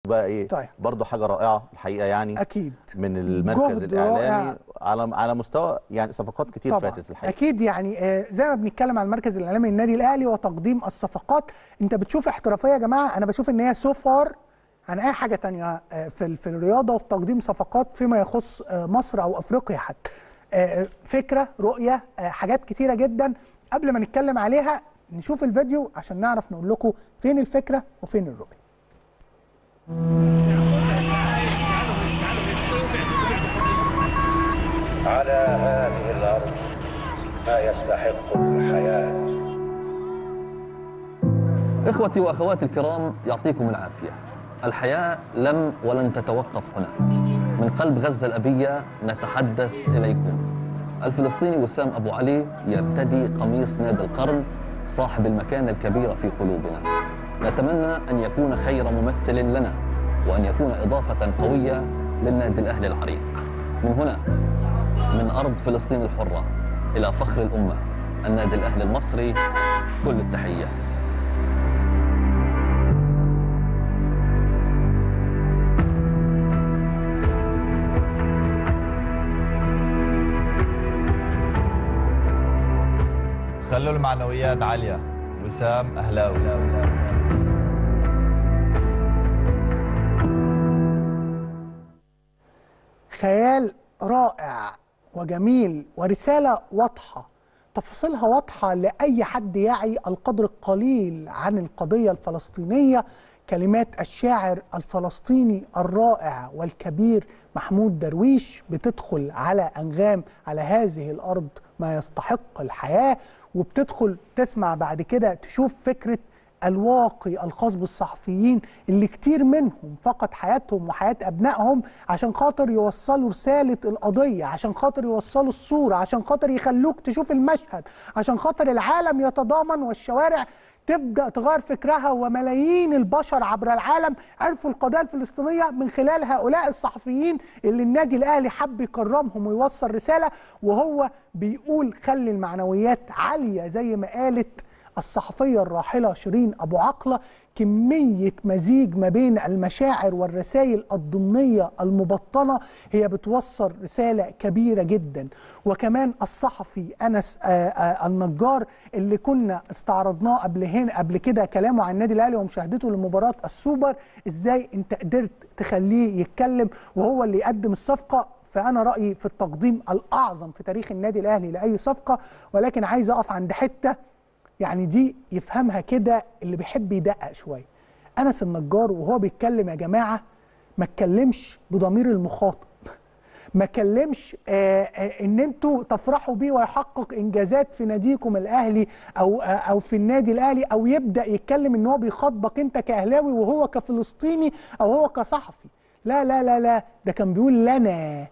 بقى ايه طيب. برضه حاجه رائعه الحقيقه يعني اكيد من المركز جهد الاعلامي رائع. على على مستوى يعني صفقات كتير طبعا فاتت الحقيقه اكيد يعني آه، زي ما بنتكلم عن المركز الاعلامي للنادي الاهلي وتقديم الصفقات انت بتشوف احترافيه يا جماعه انا بشوف ان هي سو فار عن اي حاجه تانية آه، في ال- في الرياضه وفي تقديم صفقات فيما يخص آه، مصر او افريقيا حتى آه، فكره رؤيه آه، حاجات كتيره جدا قبل ما نتكلم عليها نشوف الفيديو عشان نعرف نقول لكم فين الفكره وفين الرؤيه على هذه الأرض ما يستحق الحياة إخوتي وأخواتي الكرام يعطيكم العافية الحياة لم ولن تتوقف هنا من قلب غزة الأبية نتحدث إليكم الفلسطيني وسام أبو علي يرتدي قميص نادي القرن صاحب المكانة الكبيرة في قلوبنا نتمنى أن يكون خير ممثل لنا وأن يكون إضافة قوية للنادي الأهلي العريق من هنا من أرض فلسطين الحرة إلى فخر الأمة النادي الأهلي المصري كل التحية خلوا المعنويات عالية وسام أهلاوي خيال رائع وجميل ورسالة واضحة تفاصيلها واضحة لأي حد يعي القدر القليل عن القضية الفلسطينية كلمات الشاعر الفلسطيني الرائع والكبير محمود درويش بتدخل على أنغام على هذه الأرض ما يستحق الحياة وبتدخل تسمع بعد كده تشوف فكرة الواقي الخاص بالصحفيين اللي كتير منهم فقد حياتهم وحياة أبنائهم عشان خاطر يوصلوا رسالة القضية عشان خاطر يوصلوا الصورة عشان خاطر يخلوك تشوف المشهد عشان خاطر العالم يتضامن والشوارع تبدأ تغير فكرها وملايين البشر عبر العالم عرفوا القضية الفلسطينية من خلال هؤلاء الصحفيين اللي النادي الأهلي حب يكرمهم ويوصل رسالة وهو بيقول خلي المعنويات عالية زي ما قالت الصحفية الراحلة شيرين أبو عقلة كمية مزيج ما بين المشاعر والرسائل الضمنية المبطنة هي بتوصل رسالة كبيرة جدا وكمان الصحفي أنس آه، آه، النجار اللي كنا استعرضناه قبل هنا قبل كده كلامه عن النادي الأهلي ومشاهدته لمباراة السوبر إزاي أنت قدرت تخليه يتكلم وهو اللي يقدم الصفقة فأنا رأيي في التقديم الأعظم في تاريخ النادي الأهلي لأي صفقة ولكن عايز أقف عند حتة يعني دي يفهمها كده اللي بيحب يدقق شويه انس النجار وهو بيتكلم يا جماعه ما اتكلمش بضمير المخاطب ما كلمش آه آه ان انتوا تفرحوا بيه ويحقق انجازات في ناديكم الاهلي او آه او في النادي الاهلي او يبدا يتكلم ان هو بيخاطبك انت كاهلاوي وهو كفلسطيني او هو كصحفي لا لا لا لا ده كان بيقول لنا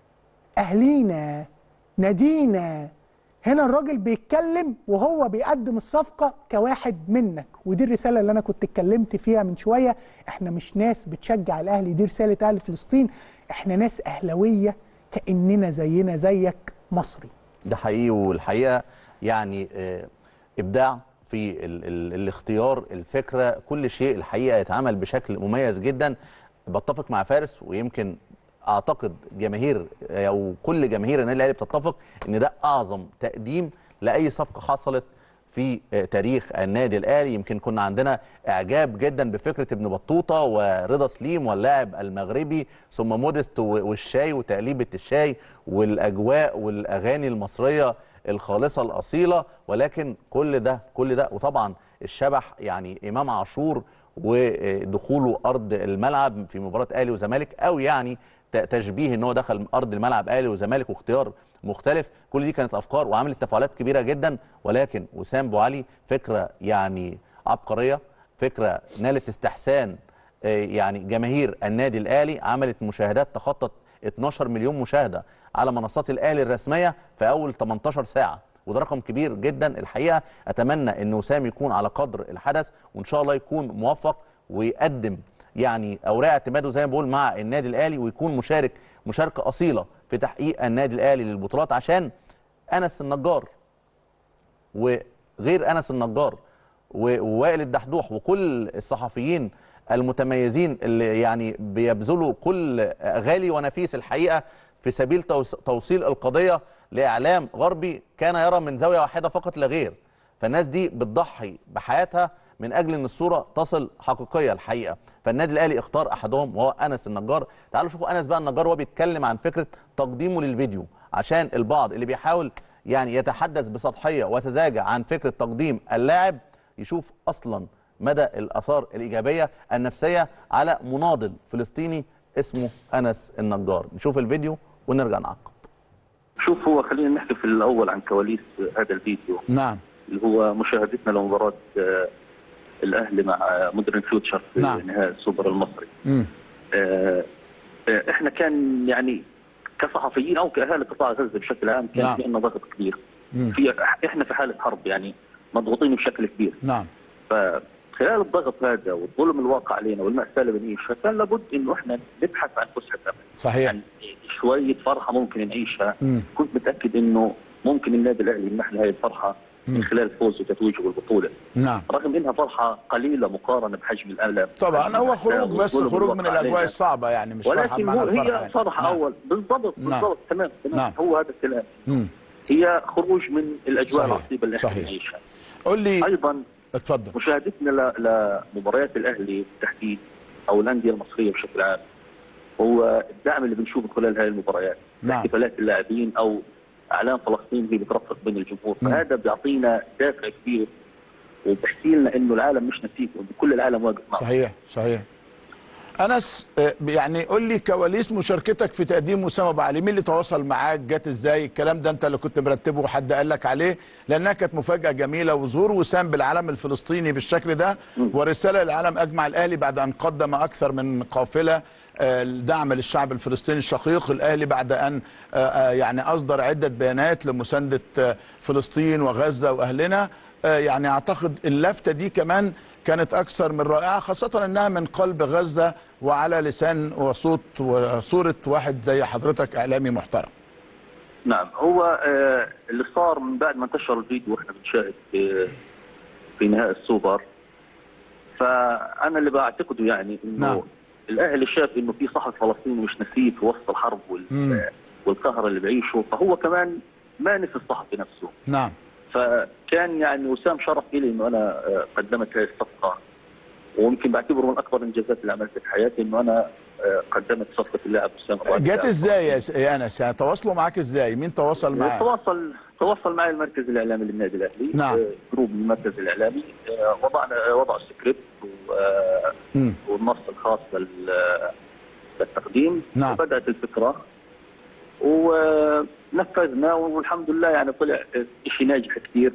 اهلينا نادينا هنا الراجل بيتكلم وهو بيقدم الصفقه كواحد منك ودي الرساله اللي انا كنت اتكلمت فيها من شويه احنا مش ناس بتشجع الاهلي دي رساله اهل فلسطين احنا ناس اهلاويه كاننا زينا زيك مصري ده حقيقي والحقيقه يعني آه، ابداع في ال ال الاختيار الفكره كل شيء الحقيقه يتعمل بشكل مميز جدا بتفق مع فارس ويمكن اعتقد جماهير او كل جماهير النادي الاهلي بتتفق ان ده اعظم تقديم لاي صفقه حصلت في آه، تاريخ النادي الاهلي يمكن كنا عندنا اعجاب جدا بفكره ابن بطوطه ورضا سليم واللاعب المغربي ثم مودست و- والشاي وتقليبه الشاي والاجواء والاغاني المصريه الخالصه الاصيله ولكن كل ده كل ده وطبعا الشبح يعني امام عاشور ودخوله ارض الملعب في مباراه اهلي وزمالك او يعني ت- تشبيه ان هو دخل ارض الملعب اهلي وزمالك واختيار مختلف كل دي كانت افكار وعملت تفاعلات كبيره جدا ولكن وسام ابو علي فكره يعني عبقريه فكره نالت استحسان آه، يعني جماهير النادي الاهلي عملت مشاهدات تخطت 12 مليون مشاهده على منصات الاهلي الرسميه في اول 18 ساعه وده رقم كبير جدا الحقيقه اتمنى ان وسام يكون على قدر الحدث وان شاء الله يكون موفق ويقدم يعني اوراق اعتماده زي ما بقول مع النادي الاهلي ويكون مشارك مشاركه اصيله في تحقيق النادي الاهلي للبطولات عشان انس النجار وغير انس النجار و- ووائل الدحدوح وكل الصحفيين المتميزين اللي يعني بيبذلوا كل غالي ونفيس الحقيقه في سبيل توس- توصيل القضيه لاعلام غربي كان يرى من زاويه واحده فقط لا غير فالناس دي بتضحي بحياتها من اجل ان الصوره تصل حقيقيه الحقيقه فالنادي الاهلي اختار احدهم وهو انس النجار تعالوا شوفوا انس بقى النجار وهو بيتكلم عن فكره تقديمه للفيديو عشان البعض اللي بيحاول يعني يتحدث بسطحيه وسذاجه عن فكره تقديم اللاعب يشوف اصلا مدى الاثار الايجابيه النفسيه على مناضل فلسطيني اسمه انس النجار نشوف الفيديو ونرجع نعقب شوف هو خلينا نحكي في الاول عن كواليس هذا الفيديو نعم اللي هو مشاهدتنا لمباراه آه، الاهلي مع مودرن فيوتشر في نعم. نهائي السوبر المصري مم. آه، آه، احنا كان يعني كصحفيين او كاهالي قطاع غزه بشكل عام كان نعم. في عندنا ضغط كبير مم. في احنا في حاله حرب يعني مضغوطين بشكل كبير نعم فخلال الضغط هذا والظلم الواقع علينا والمأساة اللي بنعيشها كان لابد انه احنا نبحث عن فسحه امل صحيح يعني شويه فرحه ممكن نعيشها مم. كنت متاكد انه ممكن النادي الاهلي يمنح لنا هذه الفرحه من مم. خلال فوزه وتتويجه بالبطوله نعم رغم انها فرحه قليله مقارنه بحجم الالم طبعا حجم هو الأحداث خروج بس والظلم خروج من الواقع الاجواء علينا. الصعبه يعني مش فرحه ولكن بمعنى هو الفرحه هي يعني. فرحه نعم. اول بالضبط نعم. بالضبط تمام تمام نعم. هو هذا الكلام مم. هي خروج من الاجواء صحيح. العصيبه اللي احنا صحيح. بنعيشها قول لي ايضا اتفضل مشاهدتنا ل- لمباريات الاهلي بالتحديد او الانديه المصريه بشكل عام هو الدعم اللي بنشوفه خلال هذه المباريات نعم. احتفالات اللاعبين او اعلام فلسطين هي بترفق بين الجمهور مم. فهذا بيعطينا دافع كبير وبحكي لنا انه العالم مش نسيكم كل العالم واقف معكم صحيح صحيح انس آه، يعني قول لي كواليس مشاركتك في تقديم اسامه ابو علي مين اللي تواصل معاك جت ازاي الكلام ده انت اللي كنت مرتبه وحد قال لك عليه لانها كانت مفاجاه جميله وظهور وسام بالعلم الفلسطيني بالشكل ده ورساله للعالم اجمع الاهلي بعد ان قدم اكثر من قافله آه، الدعم للشعب الفلسطيني الشقيق الاهلي بعد ان آه، آه، يعني اصدر عده بيانات لمسانده آه، فلسطين وغزه واهلنا آه، يعني اعتقد اللفته دي كمان كانت اكثر من رائعه خاصه انها من قلب غزه وعلى لسان وصوت وصوره واحد زي حضرتك اعلامي محترم نعم هو آه، اللي صار من بعد ما انتشر الفيديو واحنا بنشاهد في في نهائي السوبر فانا اللي بعتقده يعني انه نعم. الاهلي شاف انه في صحفي فلسطيني مش نسيه في وسط الحرب مم. وال والقهر اللي بيعيشه فهو كمان ما نسي الصحفي نفسه نعم فكان يعني وسام شرف لي انه انا آه، قدمت هذه الصفقه ويمكن بعتبره من اكبر الانجازات اللي عملتها في حياتي انه انا آه، قدمت صفقه اللاعب وسام أبو علي. جت ازاي يا س- يا انس يعني تواصلوا معاك ازاي مين تواصل معاك تواصل تواصل معي المركز الاعلامي للنادي الاهلي نعم. آه، جروب من المركز الاعلامي آه، وضعنا وضعوا السكريبت و- آه، مم. والنص الخاص لل- للتقديم نعم. وبدات الفكره ونفذنا والحمد لله يعني طلع شيء ناجح كثير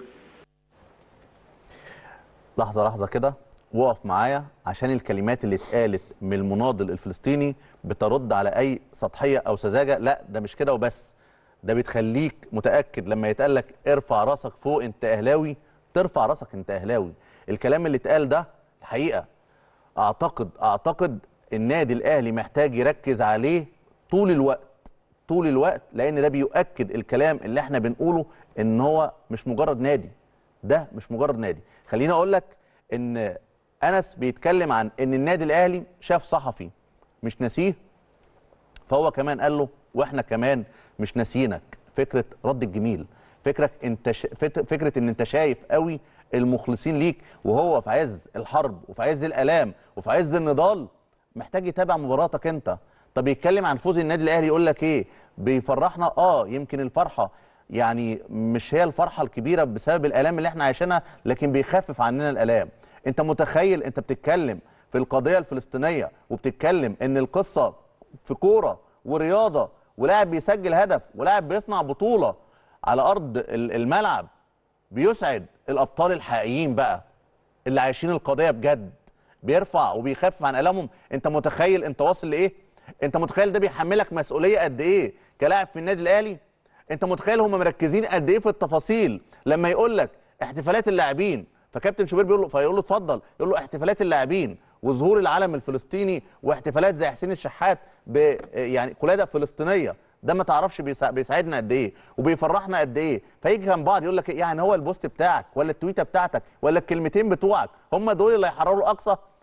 لحظه لحظه كده وقف معايا عشان الكلمات اللي اتقالت من المناضل الفلسطيني بترد على اي سطحيه او سذاجه لا ده مش كده وبس ده بتخليك متاكد لما يتقال لك ارفع راسك فوق انت اهلاوي ترفع راسك انت اهلاوي الكلام اللي اتقال ده الحقيقه اعتقد اعتقد النادي الاهلي محتاج يركز عليه طول الوقت طول الوقت لان ده بيؤكد الكلام اللي احنا بنقوله ان هو مش مجرد نادي ده مش مجرد نادي خليني اقول لك ان انس بيتكلم عن ان النادي الاهلي شاف صحفي مش ناسيه فهو كمان قال له واحنا كمان مش ناسيينك فكره رد الجميل فكرك انت ش... فت- فكره ان انت شايف قوي المخلصين ليك وهو في عز الحرب وفي عز الالام وفي عز النضال محتاج يتابع مباراتك انت طب يتكلم عن فوز النادي الاهلي يقول لك ايه بيفرحنا اه يمكن الفرحه يعني مش هي الفرحه الكبيره بسبب الالام اللي احنا عايشينها لكن بيخفف عننا الالام انت متخيل انت بتتكلم في القضيه الفلسطينيه وبتتكلم ان القصه في كوره ورياضه ولاعب بيسجل هدف ولاعب بيصنع بطوله على ارض ال- الملعب بيسعد الابطال الحقيقيين بقى اللي عايشين القضيه بجد بيرفع وبيخفف عن الامهم انت متخيل انت واصل لايه انت متخيل ده بيحملك مسؤوليه قد ايه كلاعب في النادي الاهلي انت متخيل هم مركزين قد ايه في التفاصيل لما يقول لك احتفالات اللاعبين فكابتن شوبير بيقول له فيقول له اتفضل يقول له احتفالات اللاعبين وظهور العلم الفلسطيني واحتفالات زي حسين الشحات ب يعني قلاده فلسطينيه ده ما تعرفش بيسا- بيساعدنا قد ايه وبيفرحنا قد ايه فيجي كان بعض يقول لك يعني هو البوست بتاعك ولا التويته بتاعتك ولا الكلمتين بتوعك هم دول اللي هيحرروا الاقصى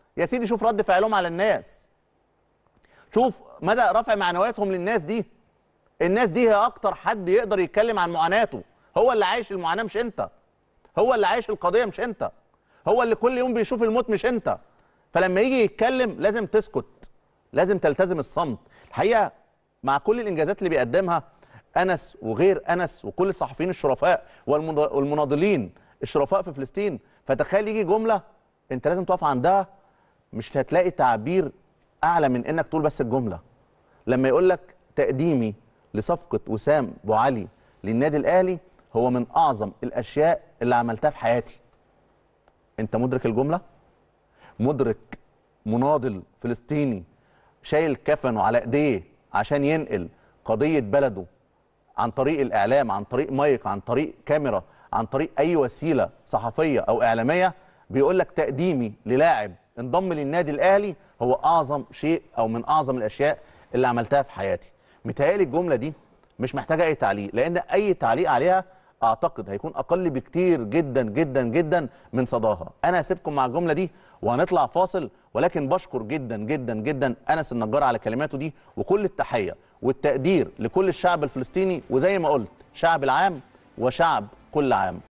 يا سيدي شوف رد فعلهم على الناس شوف مدى رفع معنوياتهم للناس دي الناس دي هي اكتر حد يقدر يتكلم عن معاناته هو اللي عايش المعاناه مش انت هو اللي عايش القضيه مش انت هو اللي كل يوم بيشوف الموت مش انت فلما يجي يتكلم لازم تسكت لازم تلتزم الصمت الحقيقه مع كل الانجازات اللي بيقدمها انس وغير انس وكل الصحفيين الشرفاء والمنا- والمناضلين الشرفاء في فلسطين فتخيل يجي جمله انت لازم تقف عندها مش هتلاقي تعبير اعلى من انك تقول بس الجمله لما يقول لك تقديمي لصفقه وسام ابو علي للنادي الاهلي هو من اعظم الاشياء اللي عملتها في حياتي انت مدرك الجمله مدرك مناضل فلسطيني شايل كفنه على ايديه عشان ينقل قضيه بلده عن طريق الاعلام عن طريق مايك عن طريق كاميرا عن طريق اي وسيله صحفيه او اعلاميه بيقول لك تقديمي للاعب انضم للنادي الاهلي هو اعظم شيء او من اعظم الاشياء اللي عملتها في حياتي متهيألي الجمله دي مش محتاجه اي تعليق لان اي تعليق عليها اعتقد هيكون اقل بكتير جدا جدا جدا من صداها انا هسيبكم مع الجمله دي وهنطلع فاصل ولكن بشكر جدا جدا جدا انس النجار على كلماته دي وكل التحيه والتقدير لكل الشعب الفلسطيني وزي ما قلت شعب العام وشعب كل عام